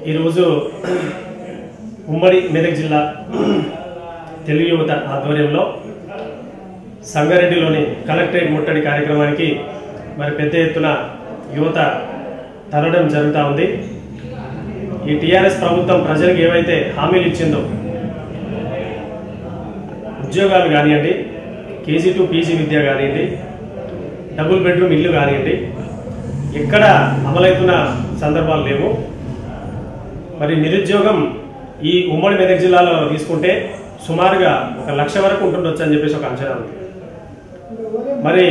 ఈరోజు ఉమ్మడి మెదక్ జిల్లా తెలుగు యువత ఆధ్వర్యంలో సంగారెడ్డిలోని కలెక్టరేట్ ముట్టడి కార్యక్రమానికి మరి పెద్ద ఎత్తున యువత తరలడం జరుగుతూ ఉంది ఈ టీఆర్ఎస్ ప్రభుత్వం ప్రజలకు ఏవైతే హామీలు ఇచ్చిందో ఉద్యోగాలు కానివ్వండి కేజీ టు పీజీ విద్య కానివ్వండి డబుల్ బెడ్రూమ్ ఇల్లు కానివ్వండి ఎక్కడ అమలవుతున్న సందర్భాలు లేవు మరి నిరుద్యోగం ఈ ఉమ్మడి మెదక్ జిల్లాలో తీసుకుంటే సుమారుగా ఒక లక్ష వరకు ఉంటుండొచ్చు అని చెప్పేసి ఒక అంచనా ఉంది మరి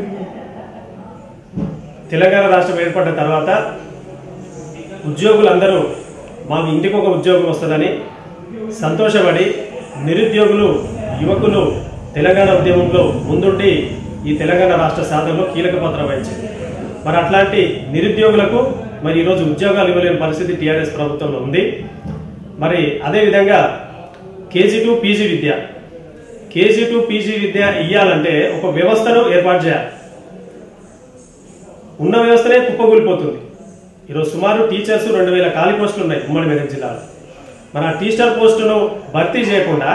తెలంగాణ రాష్ట్రం ఏర్పడిన తర్వాత ఉద్యోగులందరూ మాకు ఇంటికి ఒక ఉద్యోగం వస్తుందని సంతోషపడి నిరుద్యోగులు యువకులు తెలంగాణ ఉద్యమంలో ముందుండి ఈ తెలంగాణ రాష్ట్ర సాధనలో కీలక పాత్ర వహించింది మరి అట్లాంటి నిరుద్యోగులకు మరి ఈరోజు ఉద్యోగాలు ఇవ్వలేని పరిస్థితి టీఆర్ఎస్ ప్రభుత్వంలో ఉంది మరి అదేవిధంగా కేజీ టు పీజీ విద్య కేజీ టు పీజీ విద్య ఇవ్వాలంటే ఒక వ్యవస్థను ఏర్పాటు చేయాలి ఉన్న వ్యవస్థనే కుప్పకూలిపోతుంది ఈరోజు సుమారు టీచర్స్ రెండు వేల ఖాళీ పోస్టులు ఉన్నాయి ఉమ్మడి మెదక్ జిల్లాలో మరి ఆ టీచర్ పోస్టును భర్తీ చేయకుండా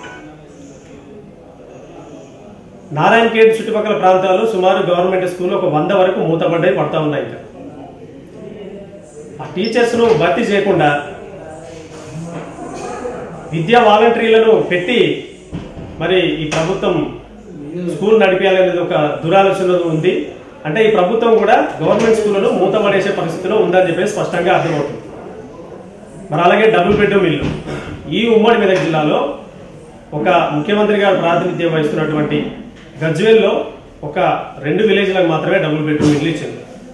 నారాయణ ఖేడ్ చుట్టుపక్కల ప్రాంతాల్లో సుమారు గవర్నమెంట్ స్కూల్ ఒక వంద వరకు మూతపడ్డాయి పడతా ఉన్నాయి ఇంకా ఆ టీచర్స్ను భర్తీ చేయకుండా విద్యా వాలంటీర్లను పెట్టి మరి ఈ ప్రభుత్వం స్కూల్ నడిపించాలనేది ఒక దురాలోచన ఉంది అంటే ఈ ప్రభుత్వం కూడా గవర్నమెంట్ స్కూళ్లను మూతపడేసే పరిస్థితిలో ఉందని చెప్పేసి స్పష్టంగా అర్థమవుతుంది మరి అలాగే డబుల్ బెడ్రూమ్ ఇల్లు ఈ ఉమ్మడి మెదక్ జిల్లాలో ఒక ముఖ్యమంత్రి గారు ప్రాతినిధ్యం వహిస్తున్నటువంటి గజ్వేల్లో ఒక రెండు విలేజ్లకు మాత్రమే డబుల్ బెడ్రూమ్ ఇల్లు ఇచ్చింది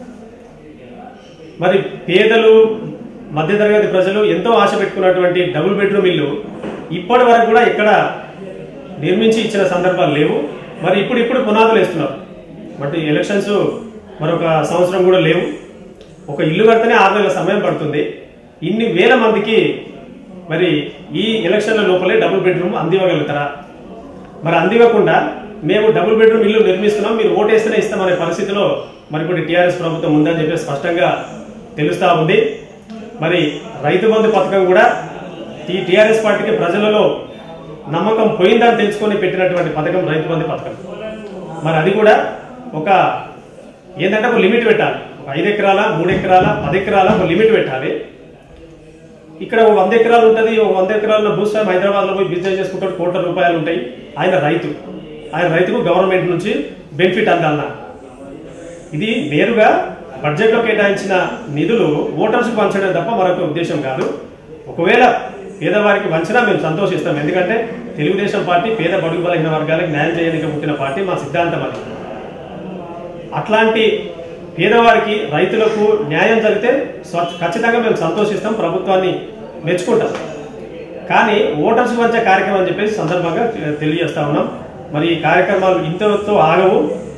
మరి పేదలు మధ్యతరగతి ప్రజలు ఎంతో ఆశ పెట్టుకున్నటువంటి డబుల్ బెడ్రూమ్ ఇల్లు ఇప్పటి వరకు కూడా ఇక్కడ నిర్మించి ఇచ్చిన సందర్భాలు లేవు మరి ఇప్పుడు ఇప్పుడు పునాదులు వేస్తున్నారు బట్ ఈ ఎలక్షన్స్ మరొక సంవత్సరం కూడా లేవు ఒక ఇల్లు కడితేనే ఆరు నెలల సమయం పడుతుంది ఇన్ని వేల మందికి మరి ఈ ఎలక్షన్ల లోపలే డబుల్ బెడ్రూమ్ అందివ్వగలుగుతారా మరి అందివ్వకుండా మేము డబుల్ బెడ్రూమ్ ఇల్లు నిర్మిస్తున్నాం మీరు ఓటేస్తేనే ఇస్తామనే పరిస్థితిలో మరి ఇప్పుడు టీఆర్ఎస్ ప్రభుత్వం ఉందని చెప్పి స్పష్టంగా తెలుస్తా ఉంది మరి రైతు బంధు పథకం కూడా ఈ టీఆర్ఎస్ పార్టీకి ప్రజలలో నమ్మకం పోయిందని తెలుసుకొని పెట్టినటువంటి పథకం రైతు బంధు పథకం మరి అది కూడా ఒక ఏంటంటే ఒక లిమిట్ పెట్టాలి ఒక ఐదు ఎకరాల మూడు ఎకరాల పది ఎకరాల ఒక లిమిట్ పెట్టాలి ఇక్కడ ఒక వంద ఎకరాలు ఉంటుంది ఒక వంద ఎకరాల భూస్వామి హైదరాబాద్ లో పోయి బిజినెస్ చేసుకుంటాడు కోట్ల రూపాయలు ఉంటాయి ఆయన రైతు ఆయన రైతుకు గవర్నమెంట్ నుంచి బెనిఫిట్ అందాలన్నా ఇది నేరుగా బడ్జెట్ లో కేటాయించిన నిధులు ఓటర్స్ పంచడం తప్ప మరొక ఉద్దేశం కాదు ఒకవేళ పేదవారికి వంచినా మేము సంతోషిస్తాం ఎందుకంటే తెలుగుదేశం పార్టీ పేద బడుగు బలహీన వర్గాలకు న్యాయం చేయడానికి పుట్టిన పార్టీ మా సిద్ధాంతం అది అట్లాంటి పేదవారికి రైతులకు న్యాయం జరిగితే స్వ- ఖచ్చితంగా మేము సంతోషిస్తాం ప్రభుత్వాన్ని మెచ్చుకుంటాం కానీ ఓటర్స్ వంచే కార్యక్రమం అని చెప్పేసి సందర్భంగా తెలియజేస్తా ఉన్నాం మరి ఈ కార్యక్రమాలు ఇంతతో ఆగవు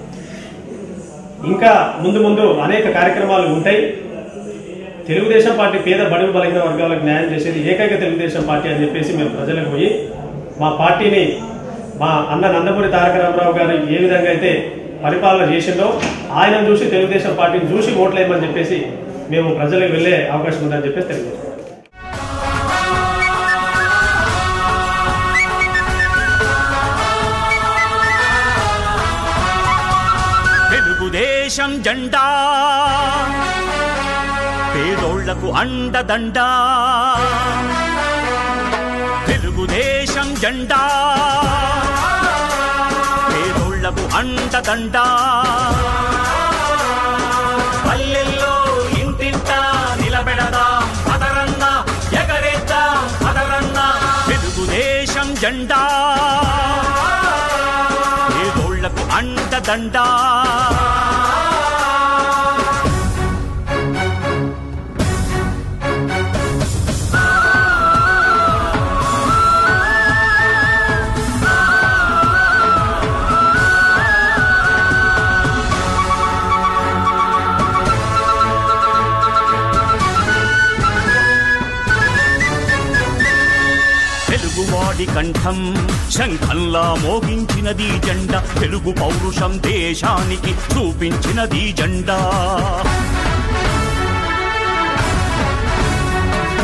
ఇంకా ముందు ముందు అనేక కార్యక్రమాలు ఉంటాయి తెలుగుదేశం పార్టీ పేద బడుగు బలహీన వర్గాలకు న్యాయం చేసేది ఏకైక తెలుగుదేశం పార్టీ అని చెప్పేసి మేము ప్రజలకు పోయి మా పార్టీని మా అన్న నందమూరి తారక రామారావు గారు ఏ విధంగా అయితే పరిపాలన చేసిండో ఆయన చూసి తెలుగుదేశం పార్టీని చూసి ఓట్లేయమని చెప్పేసి మేము ప్రజలకు వెళ్ళే అవకాశం ఉందని చెప్పేసి తెలియజేస్తాం తెలుగుదేశం జెండా పేదోళ్లకు అండదండ తెలుగుదేశం జెండా పేదోళ్లకు అండదండ పల్లెల్లో ఇంటింట నిలబెడదాం పదరన్న ఎగరేద్దాం పదరన్న తెలుగుదేశం జెండా పేదోళ్లకు అండదండ తెలుగువాడి కంఠం శంఖంలా మోగించినది జెండా తెలుగు పౌరుషం దేశానికి చూపించినది జెండా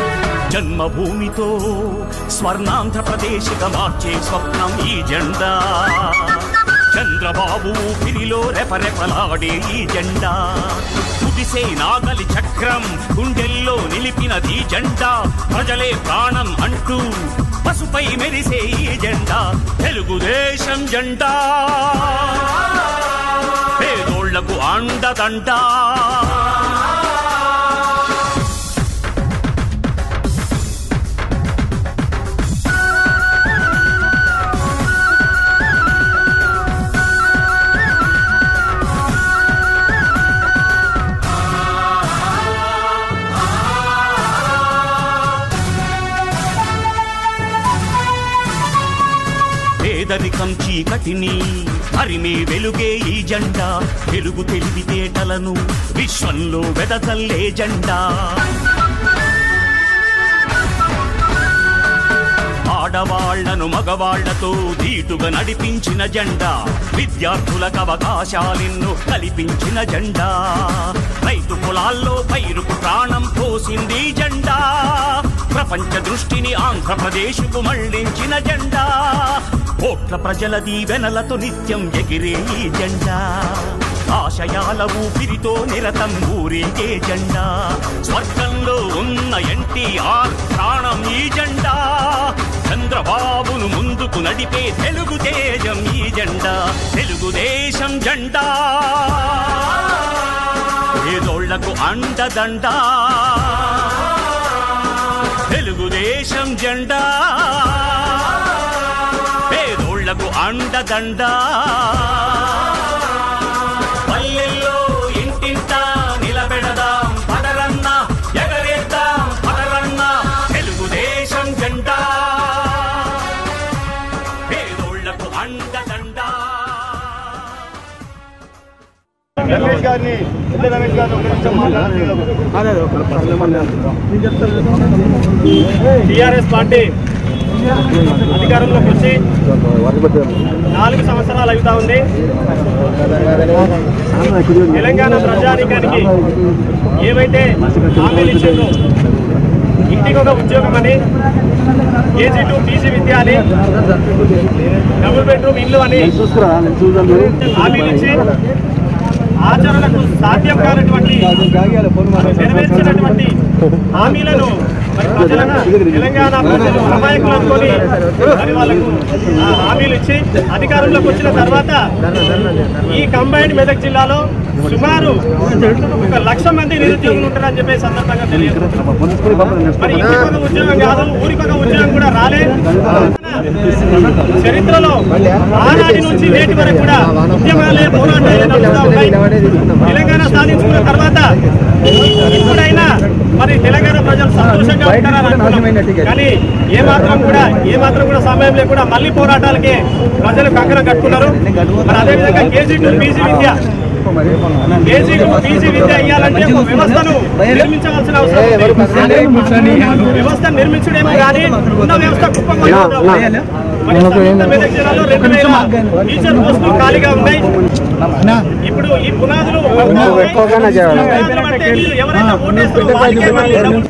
జన్మభూమితో స్వర్ణాంధ్రప్రదేశ్గా మార్చే స్వప్నం ఈ జెండా చంద్రబాబు ఊపిరిలో రెపరెపలాడే ఈ జెండా కుదిసే నాగలి చక్రం గుండెల్లో నిలిపినది జెండా ప్రజలే ప్రాణం అంటూ పసుపై మెరిసే ఈ జెండా తెలుగుదేశం జెండా పేదోళ్లకు అండదండా పేదరికం చీకటిని హరిమే వెలుగే ఈ జెండా వెలుగు తెలివితేటలను విశ్వంలో వెదజల్లే జెండా ఆడవాళ్లను మగవాళ్లతో ధీటుగా నడిపించిన జెండా విద్యార్థులకు అవకాశాలెన్నో కల్పించిన జెండా రైతు పొలాల్లో పైరుకు ప్రాణం పోసింది ఈ జెండా ప్రపంచ దృష్టిని ఆంధ్రప్రదేశ్కు మళ్లించిన జెండా కోట్ల ప్రజల దీవెనలతో నిత్యం ఎగిరే ఈ జెండా ఆశయాల ఊపిరితో నిరతం ఊరేగే జెండా స్వర్గంలో ఉన్న ఎన్టీఆర్ ప్రాణం ఈ జెండా చంద్రబాబును ముందుకు నడిపే తెలుగు తేజం ఈ జెండా తెలుగుదేశం జెండా పేదోళ్లకు అండదండా తెలుగుదేశం జెండా పేదోళ్లకు అండదండా పల్లెల్లో ఇంటింటా నిలబెడదాం పదరన్న ఎగరేద్దాం పదరన్న తెలుగుదేశం జెండా పేదోళ్లకు అండదండా రమేష్ గారిని ఇద్దరు రమేష్ గారిని ఒక నిమిషం మాట్లాడుతున్నాం టిఆర్ఎస్ పార్టీ అధికారంలోకి వచ్చి నాలుగు సంవత్సరాలు అవుతా ఉంది తెలంగాణ ప్రజానీకానికి ఏవైతే హామీలు ఇచ్చిందో ఇంటికి ఒక ఉద్యోగం అని కేజీ టూ పీజీ విద్య అని డబుల్ బెడ్రూమ్ ఇల్లు అని హామీలు ఇచ్చి ఆచరణకు సాధ్యం కానటువంటి నెరవేర్చినటువంటి హామీలను మరి ప్రజలను తెలంగాణ ప్రజలు అమాయకులు అనుకొని మరి వాళ్ళకు ఆ హామీలు ఇచ్చి అధికారంలోకి వచ్చిన తర్వాత ఈ కంబైన్డ్ మెదక్ జిల్లాలో సుమారు ఒక లక్ష మంది నిరుద్యోగులు ఉంటారని చెప్పే సందర్భంగా తెలియదు మరి ఇంటికి ఒక ఉద్యోగం కాదు ఊరికి ఒక ఉద్యోగం కూడా రాలే చరిత్రలో ఆనాటి నుంచి నేటి వరకు కూడా ఉద్యమాలే పోరాటాలే నడుస్తూ ఉన్నాయి తెలంగాణ సాధించుకున్న తర్వాత ఇప్పుడైనా మరి తెలంగాణ ప్రజలు సంతోషంగా ఉంటారని అనుకున్నాం. కానీ ఏ మాత్రం కూడా ఏ మాత్రం కూడా సమయం లేకుండా మళ్ళీ పోరాటాలకే ప్రజలు కంకణం కట్టుకున్నారు మరి అదేవిధంగా కేజీ టు పీజీ విద్య కేజీ టు పీజీ విద్య ఇవ్వాలంటే ఒక వ్యవస్థను నిర్మించవలసిన అవసరం ఉంది. వ్యవస్థ నిర్మించడేమో కానీ ఉన్న వ్యవస్థ కుప్పంగా మరి సంయుక్త మెదక్ జిల్లాలో రెండు వేల టీచర్ పోస్టులు ఖాళీగా ఉన్నాయి ఇప్పుడు ఈ పునాదులు ఎక్కువగానే చేయాలి. అంటే వీళ్ళు ఎవరైతే ఓటేస్తారో వాళ్ళకే మళ్ళీ డబ్బులు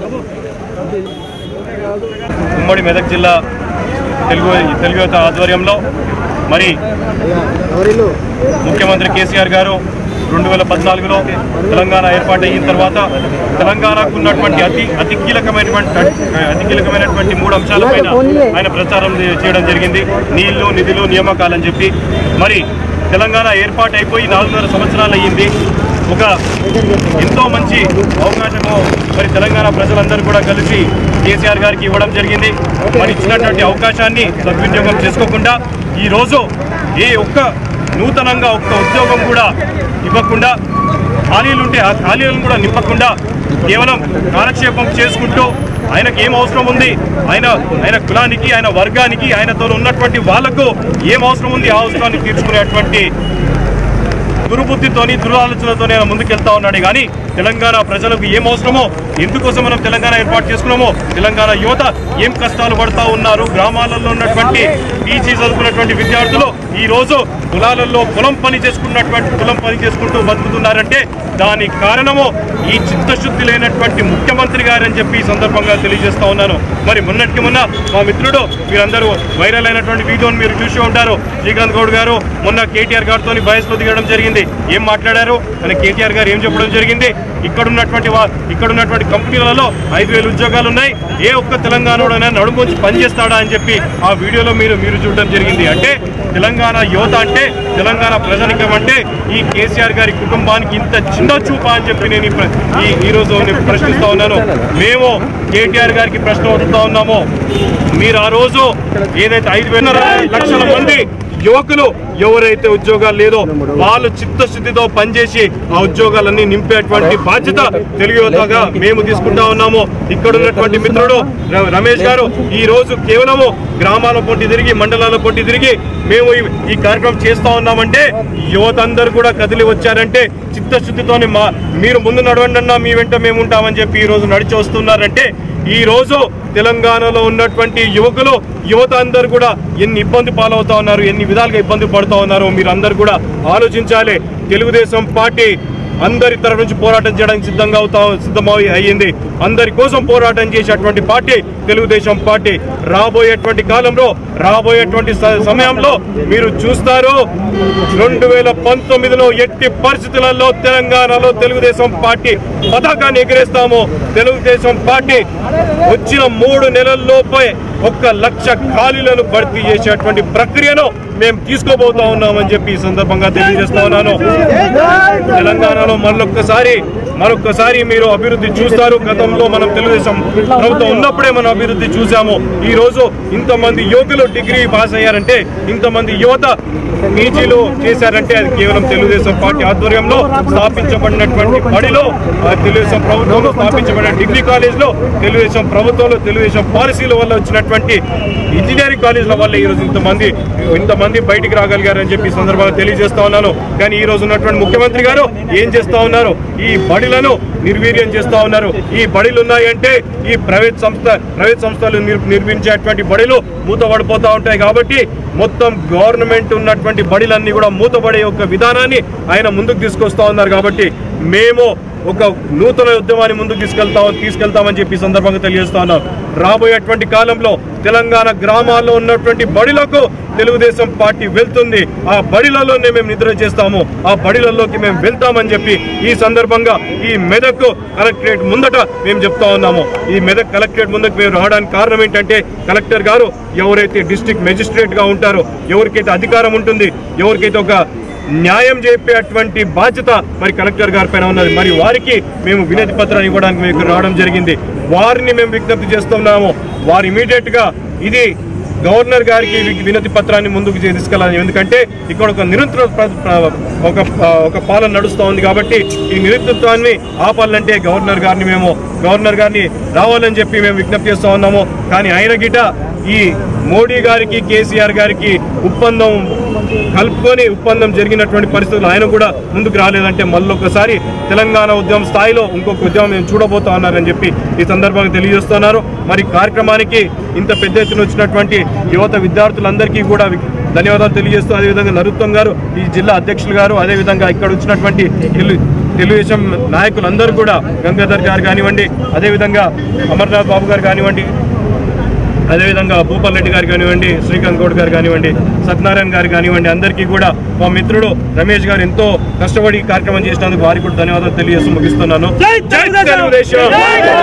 ఉమ్మడి మెదక్ జిల్లా తెలుగు తెలుగు యువత ఆధ్వర్యంలో మరి ముఖ్యమంత్రి కేసీఆర్ గారు రెండు వేల పద్నాలుగులో తెలంగాణ ఏర్పాటు అయిన తర్వాత తెలంగాణకు ఉన్నటువంటి అతి అతి కీలకమైనటువంటి అతి కీలకమైనటువంటి మూడు అంశాలపైన ఆయన ప్రచారం చేయడం జరిగింది నీళ్లు నిధులు నియామకాలని చెప్పి మరి తెలంగాణ ఏర్పాటు అయిపోయి నాలుగున్నర సంవత్సరాలు అయ్యింది ఒక ఎంతో మంచి అవకాశము మరి తెలంగాణ ప్రజలందరూ కూడా కలిసి కేసీఆర్ గారికి ఇవ్వడం జరిగింది మరి ఇచ్చినటువంటి అవకాశాన్ని సద్వినియోగం చేసుకోకుండా ఈ రోజు ఏ ఒక్క నూతనంగా ఒక్క ఉద్యోగం కూడా ఇవ్వకుండా ఖాళీలు ఉంటే ఆ ఖాళీలను కూడా నింపకుండా కేవలం కాలక్షేపం చేసుకుంటూ ఆయనకి ఏం అవసరం ఉంది ఆయన ఆయన కులానికి ఆయన వర్గానికి ఆయనతో ఉన్నటువంటి వాళ్లకు ఏం అవసరం ఉంది ఆ అవసరాన్ని తీర్చుకునేటువంటి దుర్బుద్ధితోని దురాలోచనతోనే ఆయన ముందుకెళ్తా ఉన్నాడు కానీ తెలంగాణ ప్రజలకు ఏం అవసరమో ఎందుకోసం మనం తెలంగాణ ఏర్పాటు చేసుకున్నామో తెలంగాణ యువత ఏం కష్టాలు పడతా ఉన్నారు గ్రామాలలో ఉన్నటువంటి పీజీ చదువుకున్నటువంటి విద్యార్థులు ఈ రోజు పొలాలలో పొలం పని చేసుకున్నటువంటి పొలం పని చేసుకుంటూ బతుకుతున్నారంటే దాని కారణము ఈ చిత్తశుద్ధి లేనటువంటి ముఖ్యమంత్రి గారని చెప్పి ఈ సందర్భంగా తెలియజేస్తా ఉన్నాను మరి మొన్నటికి మొన్న మా మిత్రుడు మీరందరూ వైరల్ అయినటువంటి వీడియోని మీరు చూసి ఉంటారు శ్రీకాంత్ గౌడ్ గారు మొన్న కేటీఆర్ గారితో బయస్లో దిగడం జరిగింది ఏం మాట్లాడారు అని కేటీఆర్ గారు ఏం చెప్పడం జరిగింది ఇక్కడ ఉన్నటువంటి వా- ఇక్కడ ఉన్నటువంటి కంపెనీలలో ఐదు వేల ఉద్యోగాలు ఉన్నాయి ఏ ఒక్క తెలంగాణలోనైనా నడుముంచి పనిచేస్తాడా అని చెప్పి ఆ వీడియోలో మీరు మీరు చూడడం జరిగింది అంటే తెలంగాణ యువత అంటే తెలంగాణ ప్రజానికం అంటే ఈ కేసీఆర్ గారి కుటుంబానికి ఇంత చిన్న చూపా అని చెప్పి నేను ఈ ప్ర- ఈ ఈ రోజు నేను ప్రశ్నిస్తా ఉన్నాను మేము కేటీఆర్ గారికి ప్రశ్న అడుగుతా ఉన్నామో మీరు ఆ రోజు ఏదైతే ఐదు వేల లక్షల మంది యువకులు ఎవరైతే ఉద్యోగాలు లేదో వాళ్ళు చిత్తశుద్ధితో పనిచేసి ఆ ఉద్యోగాలన్నీ నింపేటువంటి బాధ్యత తెలుగు యువతగా మేము తీసుకుంటా ఉన్నాము ఇక్కడ ఉన్నటువంటి మిత్రుడు ర- రమేష్ గారు ఈ రోజు కేవలము గ్రామాల పొట్టి తిరిగి మండలాల పొట్టి తిరిగి మేము ఈ- ఈ కార్యక్రమం చేస్తా ఉన్నామంటే యువత అందరూ కూడా కదిలి వచ్చారంటే చిత్తశుద్ధితోనే మా మీరు ముందు నడవండి అన్నా మీ వెంట మేము ఉంటామని చెప్పి ఈ రోజు నడిచి వస్తున్నారంటే ఈ రోజు తెలంగాణలో ఉన్నటువంటి యువకులు యువత అందరూ కూడా ఎన్ని ఇబ్బంది పాలవుతా ఉన్నారు ఎన్ని విధాలుగా ఇబ్బంది పడుతూ ఉన్నారు మీరు అందరు కూడా ఆలోచించాలి తెలుగుదేశం పార్టీ అందరి తరఫు నుంచి పోరాటం చేయడానికి సిద్ధంగా అవుతా సిద్ధమై అయ్యింది అందరి కోసం పోరాటం చేసేటువంటి పార్టీ తెలుగుదేశం పార్టీ రాబోయేటువంటి కాలంలో రాబోయేటువంటి స- సమయంలో మీరు చూస్తారు రెండు వేల పంతొమ్మిదిలో ఎట్టి పరిస్థితులలో తెలంగాణలో తెలుగుదేశం పార్టీ పతాకాన్ని ఎగిరేస్తాము తెలుగుదేశం పార్టీ వచ్చిన మూడు నెలల్లోపే ఒక్క లక్ష ఖాళీలను భర్తీ చేసేటువంటి ప్రక్రియను మేము తీసుకోబోతా ఉన్నామని చెప్పి ఈ సందర్భంగా తెలియజేస్తా ఉన్నాను తెలంగాణలో మరొక్కసారి మరొక్కసారి మీరు అభివృద్ధి చూస్తారు గతంలో మనం తెలుగుదేశం ప్రభుత్వం ఉన్నప్పుడే మనం అభివృద్ధి చూసాము ఈ రోజు ఇంతమంది యువకులు డిగ్రీ పాస్ అయ్యారంటే ఇంతమంది యువత పీజీలు చేశారంటే అది కేవలం తెలుగుదేశం పార్టీ ఆధ్వర్యంలో స్థాపించబడినటువంటి బడిలో ఆ తెలుగుదేశం ప్రభుత్వంలో స్థాపించబడిన డిగ్రీ కాలేజ్లో తెలుగుదేశం ప్రభుత్వంలో తెలుగుదేశం పాలసీల వల్ల వచ్చినటువంటి ఇంజనీరింగ్ కాలేజీల వల్ల ఈ రోజు ఇంతమంది ఇంతమంది బయటికి రాగలిగారని చెప్పి ఈ సందర్భంగా తెలియజేస్తా ఉన్నాను కానీ ఈ రోజు ఉన్నటువంటి ముఖ్యమంత్రి గారు ఏం చేస్తా ఉన్నారు ఈ బడిలను నిర్వీర్యం చేస్తా ఉన్నారు ఈ బడిలు ఉన్నాయంటే ఈ ప్రైవేట్ సంస్థ ప్రైవేట్ సంస్థలు నిర్- నిర్మించేటువంటి బడిలు మూతపడిపోతా ఉంటాయి కాబట్టి మొత్తం గవర్నమెంట్ ఉన్నటువంటి బడిలన్నీ కూడా మూతపడే ఒక విధానాన్ని ఆయన ముందుకు తీసుకొస్తా ఉన్నారు కాబట్టి మేము ఒక నూతన ఉద్యమాన్ని ముందుకు తీసుకెళ్తాం తీసుకెళ్తామని చెప్పి ఈ సందర్భంగా తెలియజేస్తా ఉన్నాం రాబోయేటువంటి కాలంలో తెలంగాణ గ్రామాల్లో ఉన్నటువంటి బడిలకు తెలుగుదేశం పార్టీ వెళ్తుంది ఆ బడిలలోనే మేము నిద్ర చేస్తాము ఆ బడిలలోకి మేము వెళ్తామని చెప్పి ఈ సందర్భంగా ఈ మెదక్ కలెక్టరేట్ ముందట మేము చెప్తా ఉన్నాము ఈ మెదక్ కలెక్టరేట్ ముందుకు మేము రావడానికి కారణం ఏంటంటే కలెక్టర్ గారు ఎవరైతే డిస్ట్రిక్ట్ మెజిస్ట్రేట్ గా ఉంటారో ఎవరికైతే అధికారం ఉంటుంది ఎవరికైతే ఒక న్యాయం చెప్పేటువంటి బాధ్యత మరి కలెక్టర్ గారి పైన ఉన్నది మరి వారికి మేము వినతి పత్రాన్ని ఇవ్వడానికి మేము ఇక్కడ రావడం జరిగింది వారిని మేము విజ్ఞప్తి చేస్తున్నాము వారు ఇమీడియట్ గా ఇది గవర్నర్ గారికి వి- వినతి పత్రాన్ని ముందుకు చే- తీసుకెళ్ళాలి ఎందుకంటే ఇక్కడ ఒక నిరంతర ప్ర- ప్ర- ఒక ఒక పాలన నడుస్తూ ఉంది కాబట్టి ఈ నిరంతృత్వాన్ని ఆపాలంటే గవర్నర్ గారిని మేము గవర్నర్ గారిని రావాలని చెప్పి మేము విజ్ఞప్తి చేస్తూ ఉన్నాము కానీ ఆయన గిట ఈ మోడీ గారికి కేసీఆర్ గారికి ఒప్పందం కలుపుకొని ఒప్పందం జరిగినటువంటి పరిస్థితులు ఆయన కూడా ముందుకు రాలేదంటే మళ్ళొకసారి తెలంగాణ ఉద్యమం స్థాయిలో ఇంకొక ఉద్యమం మేము చూడబోతా ఉన్నారని చెప్పి ఈ సందర్భంగా తెలియజేస్తున్నారు మరి కార్యక్రమానికి ఇంత పెద్ద ఎత్తున వచ్చినటువంటి యువత విద్యార్థులందరికీ కూడా వి- ధన్యవాదాలు తెలియజేస్తూ అదేవిధంగా నరుత్తం గారు ఈ జిల్లా అధ్యక్షులు గారు అదేవిధంగా ఇక్కడ వచ్చినటువంటి తెలు- తెలుగుదేశం నాయకులందరూ కూడా గంగాధర్ గారు కానివ్వండి అదేవిధంగా అమర్నాథ్ బాబు గారు కానివ్వండి అదేవిధంగా భూపాల్ రెడ్డి గారు కానివ్వండి శ్రీకాంత్ గౌడ్ గారు కానివ్వండి సత్యనారాయణ గారు కానివ్వండి అందరికీ కూడా మా మిత్రుడు రమేష్ గారు ఎంతో కష్టపడి ఈ కార్యక్రమం చేసినందుకు వారికి కూడా ధన్యవాదాలు తెలియజేస్తూ ముగిస్తున్నాను జై తెలుగుదేశం